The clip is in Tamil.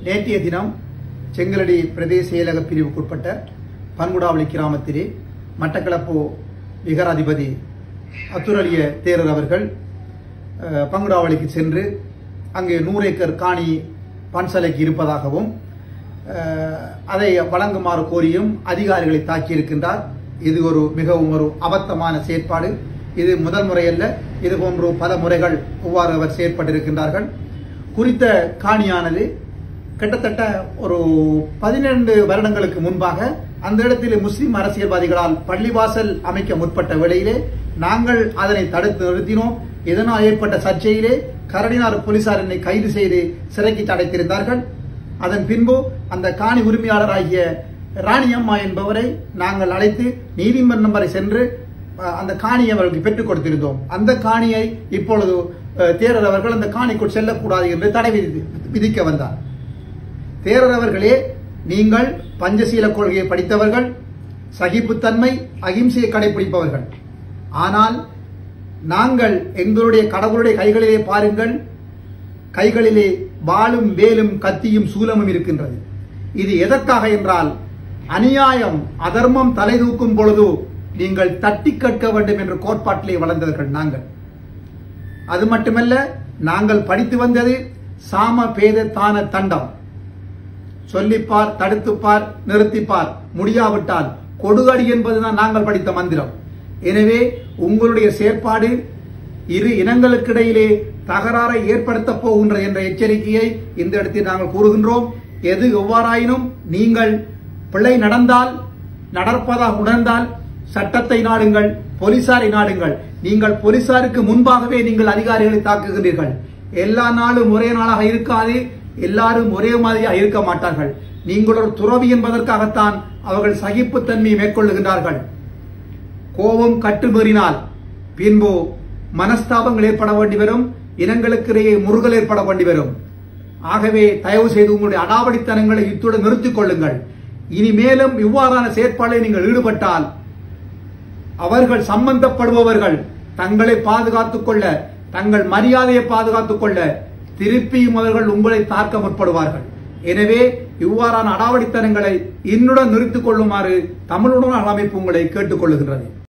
நேற்றைய தினம் செங்கலடி பிரதேச செயலக பிரிவுக்குட்பட்ட பன்குடாவளி கிராமத்திலே மட்டக்களப்பு விகராதிபதி அத்துரலிய தேரர் அவர்கள் அஹ், பங்குடாவளிக்கு சென்று அங்கே நூறு ஏக்கர் காணி பன்சலைக்கு இருப்பதாகவும் அஹ், அதை வழங்குமாறு கோரியும் அதிகாரிகளை தாக்கியிருக்கின்றார் இது ஒரு மிகவும் ஒரு அபத்தமான செயற்பாடு இது முதல் முறையல்ல இது போன்று பல முறைகள் இவ்வாறு அவர் செயற்பட்டிருக்கின்றார்கள் குறித்த காணியானது கிட்டத்தட்ட ஒரு பதினெண்டு வருடங்களுக்கு முன்பாக அந்த இடத்தில் முஸ்லிம் அரசியல்வாதிகளால் பள்ளிவாசல் அமைக்க முற்பட்ட வேளையிலே நாங்கள் அதனை தடுத்து நிறுத்தினோம் இதனால் ஏற்பட்ட சர்ச்சையிலே கரடினார் போலீசார் என்னை கைது செய்து சிறைக்கு அடைத்திருந்தார்கள் அதன் பின்பு அந்த காணி உரிமையாளராகிய ராணியம்மா என்பவரை நாங்கள் அழைத்து நீதிமன்றம் வரை சென்று அஹ், அந்த காணியை அவர்களுக்கு பெற்றுக் கொடுத்திருந்தோம் அந்த காணியை இப்பொழுது அஹ், தேரர் அவர்கள் அந்த காணிக்குள் செல்லக்கூடாது என்று தடை விதி- விதிக்க வந்தார் தேரர் அவர்களே நீங்கள் பஞ்சசீல கொள்கையை படித்தவர்கள் சகிப்புத்தன்மை அகிம்சையை கடைபிடிப்பவர்கள் ஆனால் நாங்கள் எங்களுடைய கடவுளுடைய கைகளிலே பாருங்கள் கைகளிலே வாளும் வேலும் கத்தியும் சூலமும் இருக்கின்றது இது எதற்காக என்றால் அநியாயம் அதர்மம் தலை தூக்கும் பொழுது நீங்கள் தட்டி கேட்க வேண்டும் என்ற கோட்பாட்டிலே வளர்ந்தவர்கள் நாங்கள் அது மட்டுமல்ல நாங்கள் படித்து வந்தது சாம பேத தான தண்டம் சொல்லிப்பார் தடுத்துப்பார் நிறுத்திப்பார் முடியாவிட்டால் கொடுகடி என்பதுதான் நாங்கள் படித்த மந்திரம் எனவே உங்களுடைய செயற்பாடு இரு இனங்களுக்கிடையிலே தகராறை ஏற்படுத்தப் போகின்ற என்ற எச்சரிக்கையை இந்த இடத்தில் நாங்கள் கூறுகின்றோம் எது எவ்வாறாயினும் நீங்கள் பிழை நடந்தால் நடப்பதாக உணர்ந்தால் சட்டத்தை நாடுங்கள் போலீசாரை நாடுங்கள் நீங்கள் போலீசாருக்கு முன்பாகவே நீங்கள் அதிகாரிகளை தாக்குகின்றீர்கள் எல்லா நாளும் ஒரே நாளாக இருக்காது எல்லாரும் ஒரே மாதிரியாக இருக்க மாட்டார்கள் நீங்கள் ஒரு துறவி என்பதற்காகத்தான் அவர்கள் சகிப்புத்தன்மையை மேற்கொள்ளுகின்றார்கள் கோபம் கட்டுமீறினால் பின்பு மனஸ்தாபங்கள் ஏற்பட வேண்டி வரும் இனங்களுக்கிடையே முருகல் ஏற்பட வேண்டி வரும் ஆகவே தயவு செய்து உங்களுடைய அடாவடித்தனங்களை இத்துடன் நிறுத்திக் கொள்ளுங்கள் இனி மேலும் இவ்வாறான செயற்பாடுகளில் நீங்கள் ஈடுபட்டால் அவர்கள் சம்பந்தப்படுபவர்கள் தங்களை பாதுகாத்துக் கொள்ள தங்கள் மரியாதையை பாதுகாத்துக் கொள்ள திருப்பியும் அவர்கள் உங்களை தாக்க முற்படுவார்கள் எனவே இவ்வாறான அடாவடித்தனங்களை இன்னுடன் நிறுத்திக் கொள்ளுமாறு தமிழுடன் அமைப்பு உங்களை கேட்டுக்கொள்ளுகின்றது